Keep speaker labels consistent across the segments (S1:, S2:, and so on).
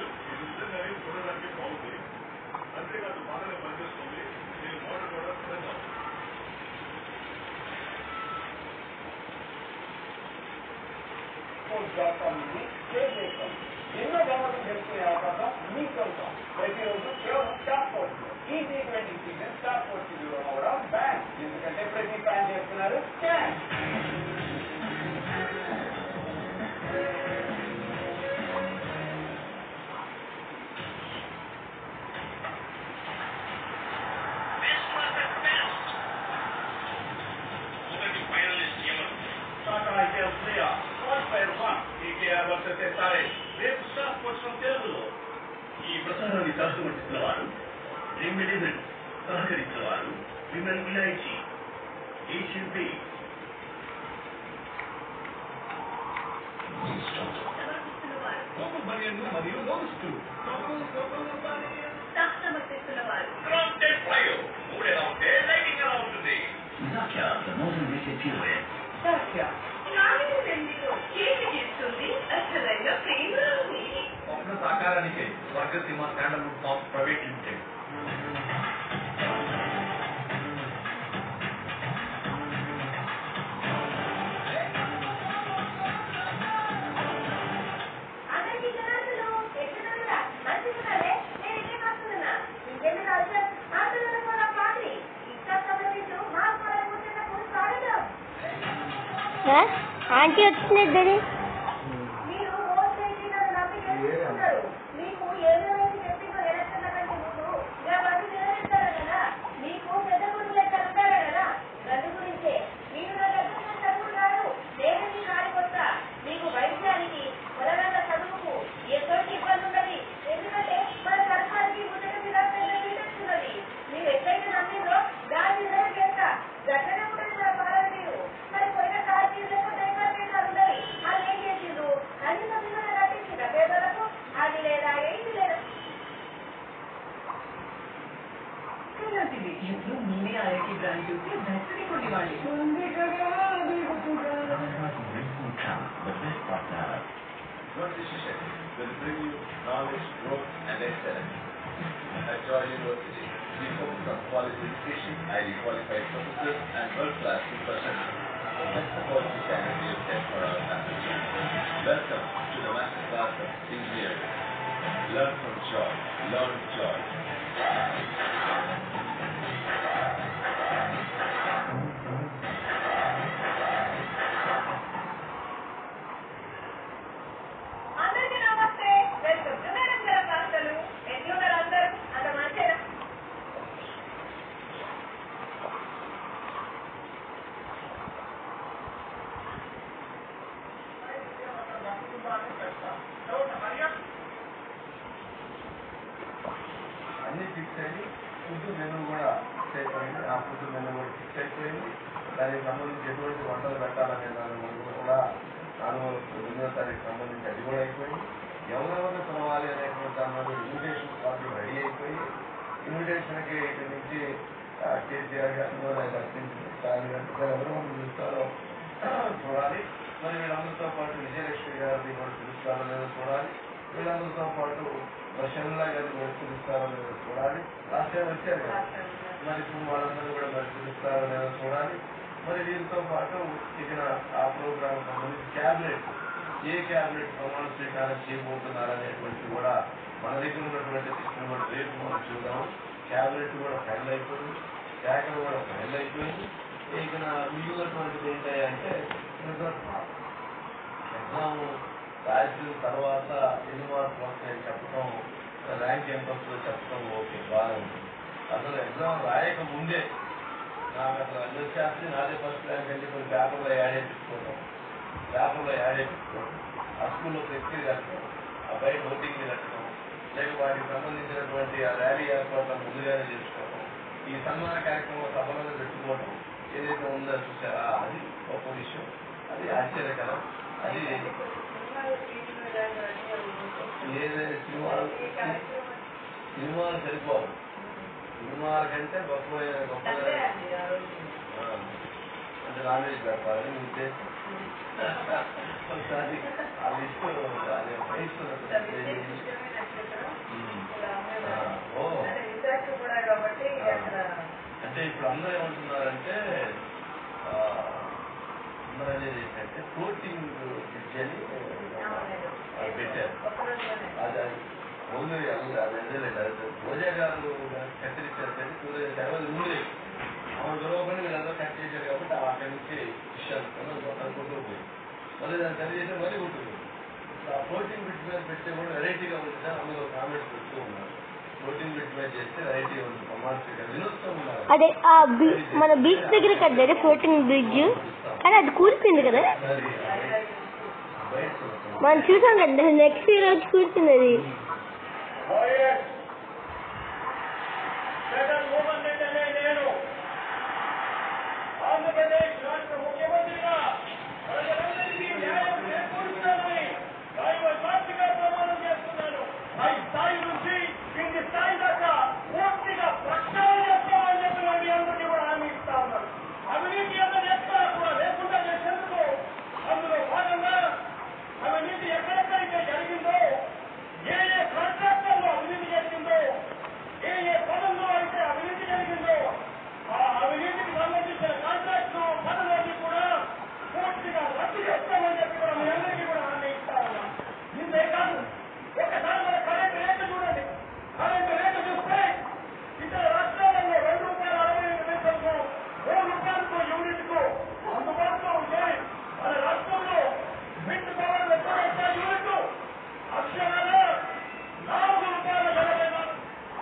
S1: ఇది నిజంగానే చూడడానికి బాగుంది అంతేకాదు బాగానే పనిచేస్తుంది దీని మోడల్ కూడా సిద్ధంగా ఉంది
S2: డాక్టర్ నుండి సేవ్ చేస్తాం ఎన్నో గవర్నమెంట్ చేసుకునే అవకాశం మీకు ఉంటాం ప్రతిరోజు కేవలం స్టాప్ కోర్స్ ఈ ట్వంటీ సీజన్ స్టాప్ కోర్స్ కూడా బ్యాంక్ ఎందుకంటే ప్రతి ప్లాన్ చేస్తున్నారు క్యాష్
S1: మొదటి ఫైనలిస్ట్ ఎవరు Tata IPL player qualifier one KKR versus SRH రేపు స్టాప్ కోసం తెలుగులో ఈ ప్రసారాన్ని సహకరించిన వారు రెమెడీ సహకరించిన వారు విమల్ ఇలాయచి ఏషియన్ పే కోపం బనియన్లు మరియు లోన్స్టు గ్రౌండెడ్ ఫైవ్ మూడేలా ఉంటే లైటింగ్ ఎలా ఉంటుంది
S3: Nokia, the modern wicked POS.
S1: స్వప్న సాకారానికే స్వర్గసీమ sandalwood soft private limited
S4: aunty వచ్చినద్దరి
S5: మీరు ఓట్ చేసి నన్ను నమ్మి గెలిపించుకున్నారు. మీకు ఏమేమైతే చెప్పిందో ఎలక్షన్ల కంటే ముందు ఇవన్నీ నిలబెట్టారు కదా మీకు పెద్ద కొడుకు లెక్క ఉంటారు కదా గడ్డు గురించే మీరు నా దగ్గర చదువు కాదు నేను మీ కాడికి వస్తా మీకు వైద్యానికి పొలగంట చదువుకు ఎటువంటి ఇబ్బంది ఉండదు ఎందుకంటే మన సర్కార్కి ముద్దట మీద పెద్ద ఫీటెక్స్ ఉన్నది మీరు ఎట్లయితే నమ్మిందో దాన్ని నిలబెట్టేస్తా గట్టనే ఉంటుంది మన పాలన మీరు మరి పోయిన కార్తీక లేకపోతే పేదలు ఉండదు వాళ్ళు ఏం చేసిండ్రు అన్ని సభ్యులను కట్టించిండ్రు పేదలకు అది లేదా ఏంటి లేదా
S6: ఇలాంటి విషయంలో మీరే ఐఐటి బ్రాండ్ చూసి బెస్ట్ కొనివ్వాలి
S3: Trump, the best partner.
S7: Good decision will bring you knowledge, growth, and excellence. At Joy University, we focus on quality education, highly qualified professors, and world-class infrastructure. That's the quality standard we have set for our campus. Welcome to the master class of engineering. Learn from Joy. Learn Joy.
S5: అందరికీ నమస్తే welcome to madam గారి వార్తలు ఎట్లున్నారు అందరూ అంత మంచిగా
S2: అన్ని fix అయ్యి ఫుడ్ మెనూ కూడా ఫిక్స్ అయిపోయింది ఆ ఫుడ్ మెనూ కూడా ఫిక్స్ అయిపోయింది దానికి సంబంధించి ఎటువంటి వంటలు పెట్టాలనే దాని ముందు కూడా నాలుగో ఎనిమిదో తారీఖు సంబంధించి అది కూడా అయిపోయింది ఎవరెవరు పిలవాలి అనేటువంటి దాని మీద ఇన్విటేషన్ కాపీ రెడీ అయిపోయి ఇన్విటేషన్కి ఇక్కడి నుంచి ఆ, కేసీఆర్ గారిలో లేదా స్టాలిన్ గారితో ఎవరెవరు పిలుస్తారో చూడాలి మరి వీళ్ళందరితో పాటు విజయలక్ష్మి గారిని కూడా పిలుస్తారో లేదో చూడాలి వీళ్ళందరితో పాటు షర్మిలా గారిని కూడా పిలుస్తారో లేదో చూడాలి లాస్ట్ టైం వచ్చారు కదా మరి ఇప్పుడు వాళ్ళందరూ కూడా మరి పిలుస్తారో లేదో చూడాలి మరి వీరితో పాటు ఇక ఆ ప్రోగ్రామ్ సంబంధించి క్యాబినెట్ ఏ క్యాబినెట్ ప్రమాణ స్వీకారం చేయబోతున్నారు అనేటువంటి కూడా మన దగ్గర ఉన్నటువంటి సిస్టమ్ కూడా రేపు మనం చూద్దాం క్యాబినెట్ కూడా ఫైనల్ అయిపోయింది శాఖలు కూడా ఫైనల్ అయిపోయింది ఇక మిగిలినటువంటిది ఏంటంటే రిజల్ట్ ఎగ్జామ్ రాసిన తర్వాత ఎన్ని మార్కులు వస్తాయని చెప్పడం ర్యాంక్ ఎంత వస్తుందో చెప్పడం ఓకే బాగానే ఉంది అసలు ఎగ్జామ్ రాయక ముందే నాకు అసలు అన్ని వచ్చేస్తే నాదే ఫస్ట్ ర్యాంక్ అంటే కొన్ని పేపర్లో యాడ్ చేయించుకోవడం పేపర్లో యాడ్ చేయించుకోవడం ఆ స్కూల్లో ఫ్లెక్సీ కట్టడం ఆ బయట ఓటింగ్ కట్టడం లేక వాటికి సంబంధించినటువంటి ఆ ర్యాలీ ఏర్పాట్లను ముందుగానే చేసుకోవడం ఈ సన్మాన కార్యక్రమం సఫలంగా పెట్టుకోవడం ఏదైతే ఉందో చూసారా అది గొప్ప విషయం అది ఆశ్చర్యకరం అది ఏదైనా సినిమాలు సినిమాలు సరిపోవు సినిమాల కంటే గొప్ప గొప్పగా ఆ, అంటే నాన్ వెజ్ పెడతారని మీ ఉద్దేశం ఒకసారి ఆ లిస్ట్ అది
S6: విజయ కృష్ణమే నక్షత్రం
S2: ఉమ్.
S6: ఇలా అమ్మేవారు.
S2: ఓ
S6: అంటే విశాఖ కూడా కాబట్టి అక్కడ
S2: అంటే ఇప్పుడు అందరూ ఏమంటున్నారంటే ఆ, అందరూ అనేది ఏంటంటే ఫ్లోటింగ్ బ్రిడ్జ్ అని అది పెట్టారు
S6: ఒక్కరోజులోనే
S2: అది అది ముందు అది అది అదేలేండి అది రోజా గారు కత్తిరించారు కానీ సూర్య గారు ముందు ఆమె దొరకకుండా వీళ్ళందరూ కట్ చేశారు కాబట్టి ఆ అక్కడి నుంచి విషయాలు అనుకుంటూ పోయి మళ్ళీ దాన్ని కట్ చేసి మళ్ళీ ఉంటుంది ఆ ఫ్లోటింగ్ బ్రిడ్జ్ మీద పెడితే కూడా వెరైటీగా ఉంటుంది సార్ అందులో కామెంట్స్ పెడుతూ ఉన్నారు ఫ్లోటింగ్ బ్రిడ్జ్ మీద చేస్తే వెరైటీగా ఉంటుంది ప్రమాణిక వినోత్సవం ఉన్నారు
S4: అదే ఆ బీ మన బీచ్ దగ్గర కట్టారు ఫ్లోటింగ్ బ్రిడ్జ్ కానీ అది కూలిపోయింది కదా
S2: మరి బయట
S4: మనం చూసాం కదా నెక్స్ట్ ఇయర్ వచ్చి కూర్చుంది అది
S1: వైఎస్ జగన్మోహన్ రెడ్డి అనే నేను ఆంధ్రప్రదేశ్ రాష్ట్ర ముఖ్యమంత్రిగా ప్రజలందరికీ న్యాయం చేకూరుస్తానని దైవ సాక్షిగా ప్రమాణం చేస్తున్నాను పై స్థాయి నుంచి కింది స్థాయి దాకా పూర్తిగా ప్రక్షాళన చేస్తామని చెప్పి నేను మీ అందరికీ కూడా హామీ ఇస్తా ఉన్నాను అవినీతి అన్నది ఎక్కడా కూడా లేకుండా చేసేందుకు అందులో భాగంగా అవినీతి ఎక్కడెక్కడైతే జరిగిందో ఏ ఏ కాంట్రాక్టర్లో అవినీతి జరిగిందో ఏ ఏ పదంలో అయితే అవినీతి జరిగిందో ఆ అవినీతికి సంబంధించిన కాంట్రాక్ట్లు పనులన్నీ కూడా పూర్తిగా రద్దు చేస్తామని చెప్పి కూడా మీ అందరికీ కూడా హామీ ఇస్తా ఉన్నాం ఇంతే కాదు ఒకసారి మన కరెంట్ రేటు చూడండి కరెంట్ రేటు చూస్తే ఇతర రాష్ట్రాలలో రెండు రూపాయల అరవై ఐదు పైసలకు మూడు రూపాయలకు యూనిట్ కు అందుబాటులో ఉంటే మన రాష్ట్రంలో విండ్ పవర్ ఎప్పుడైతే యూనిట్ అక్షరాల నాలుగు రూపాయల ఎనభై నాలుగు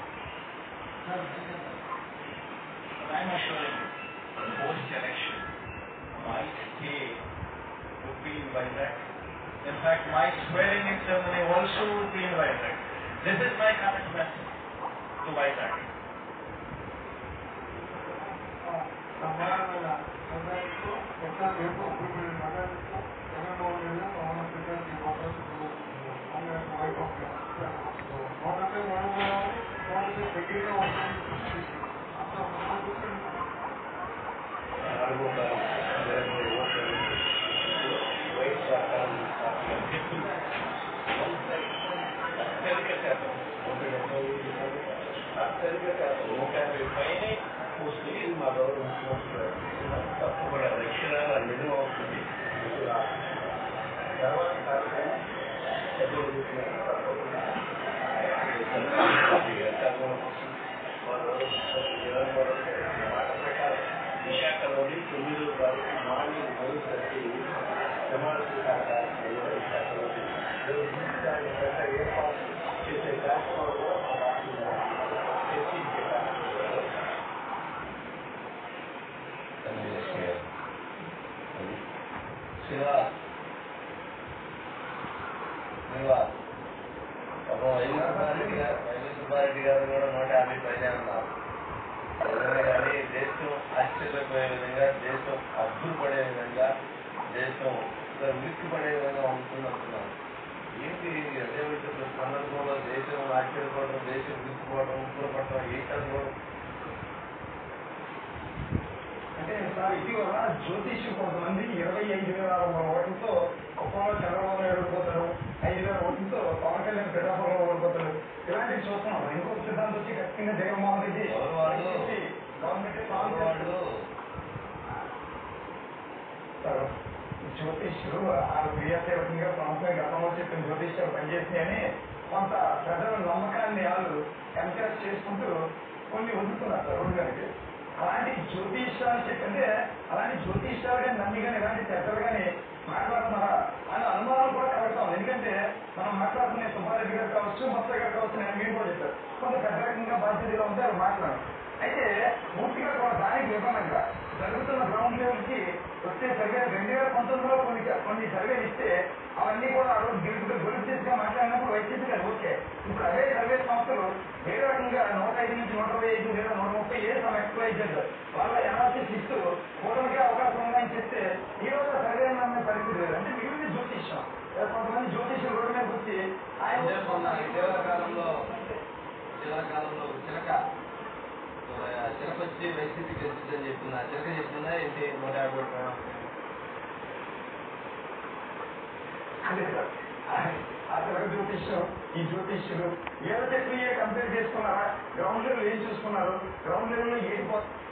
S7: I'm assuring you, post-election, my stay would be in Vizag. In fact, my swearing-in ceremony also would be in Vizag. This is my commitment to Vizag.
S2: సమానమైన నిర్ణయంతో ఎట్లా రేపు అభివృద్ధి నగరంతో జగన్మోహన్ రెడ్డి పవన్ కళ్యాణ్ ఈ మద్దతు కాంగ్రెస్ వైపు మొదటి మనం మొదటి దగ్గరగా ఉంటుంది నూట యాభై పైనే వస్తుంది మా గౌరవ ముఖ్యమంత్రి గారు. తప్పకుండా రక్షణ నిజం అవుతుంది తర్వాత కార్యక్రమం పెద్దలు చెప్పినారు. తప్పకుండా మా గౌరవ ముఖ్యమంత్రి జగన్మోహన్ రెడ్డి గారి మాట ప్రకారం విశాఖలోని తొమ్మిదో తారీఖు మార్నింగ్ మూడు గంటలకి సమావేశ కార్యక్రమంలో విశాఖలోని దాని ఏర్పాటు చేసే కార్యక్రమంలో మా రాష్ట్రంలో చర్చించే కార్యక్రమంలో శివ శివ పాపం వైవి సుబ్బారెడ్డి గారు వైవి సుబ్బారెడ్డి గారు కూడా నూట యాభై పైన ఉన్నారు నిజమే కానీ దేశం ఆశ్చర్యపోయే విధంగా దేశం అద్భుతపడే విధంగా దేశం ఉలిక్కి పడే విధంగా ఉంటుంది అంటున్నారు ఏంటి అదే విధంగా సందర్భంలో దేశం ఆశ్చర్యపోవడం దేశం ఉలిక్కిపోవడం ఉప్పురపడటం ఏంటి అనుకోవడం
S8: అంటే సార్ ఇటీవల జ్యోతిష్యం కొంతమంది ఇరవై ఐదు వేల ఓట్లతో కుప్పంలో చంద్రబాబు నాయుడు ఓడిపోతారు ఐదు వేల ఓట్లతో పవన్ కళ్యాణ్ పిఠాపురంలో ఓడిపోతారు ఇలాంటివి చూస్తున్నాం ఇంకొక సిద్ధాంతం వచ్చి ఖచ్చితంగా జగన్మోహన్ రెడ్డి
S2: ఎవరు వాళ్ళు?
S8: గవర్నమెంట్
S2: వాళ్ళు
S8: సార్ జ్యోతిష్యులు ఆ క్రియాసేవకంగా సంవత్సరం గతంలో చెప్పిన జ్యోతిష్యాలు పనిచేసినాయని కొంత ప్రజల నమ్మకాన్ని వాళ్ళు ఎంకరేజ్ చేసుకుంటూ కొన్ని వదులుతున్నారు సార్ రోడ్డు గారికి అలాంటి జ్యోతిష్యాలు చెప్పింటే అలాంటి జ్యోతిష్యాలు కానీ నమ్మి కానీ ఇలాంటి పెద్దలు కానీ మాట్లాడుతున్నారా అని అనుమానాలు కూడా కలుగుతాం ఎందుకంటే మనం మాట్లాడుతున్న సుబ్బారెడ్డి గారు కావచ్చు మత్స్య గారు కావచ్చు నేను మీరు కూడా చెప్పారు కొంత పెద్ద రకంగా బాధ్యతగా ఉంటే అది మాట్లాడారు అయితే పూర్తిగా కూడా దానికి విధానంగా జరుగుతున్న గ్రౌండ్ లెవెల్ కి వచ్చే సర్వే రెండు వేల పంతొమ్మిదిలో కొన్ని కొన్ని సర్వేలు ఇస్తే అవన్నీ కూడా ఆ రోజు గిరుపుగా గురించి మాట్లాడినప్పుడు వైసీపీ గారు ఓకే ఇప్పుడు అదే సర్వే సంస్థలు ఏ రకంగా నూట ఐదు నుంచి నూట ఇరవై ఐదు లేదా నూట ముప్పై ఏ సమ్ ఎక్స్ప్లైజ్ చేశారు వాళ్ళ ఎనాలిసిస్ ఇస్తూ కూడలికి అవకాశం ఉందని చెప్తే ఈ రోజు ఆ సర్వే నమ్మే పరిస్థితి లేదు అంటే మిగిలింది జ్యోతిష్యం కొంతమంది జ్యోతిష్యం రోడ్డు మీద వచ్చి ఆయన
S2: ఇటీవల కాలంలో ఇటీవల కాలంలో చిలక చిలక వచ్చి వైసీపీ గెలిచిందని చెప్తున్నా చిలక చెప్తుందా ఏంటి నూట యాభై ఓట్ల
S8: అదే సార్ ఆ గ్రహ జ్యోతిష్యం ఈ జ్యోతిష్యులు ఏదో టెక్నిక్ కంపేర్ చేసుకున్నారా గ్రౌండ్ లెవెల్ ఏం చూసుకున్నారు గ్రౌండ్ లెవెల్ లో ఏం పో-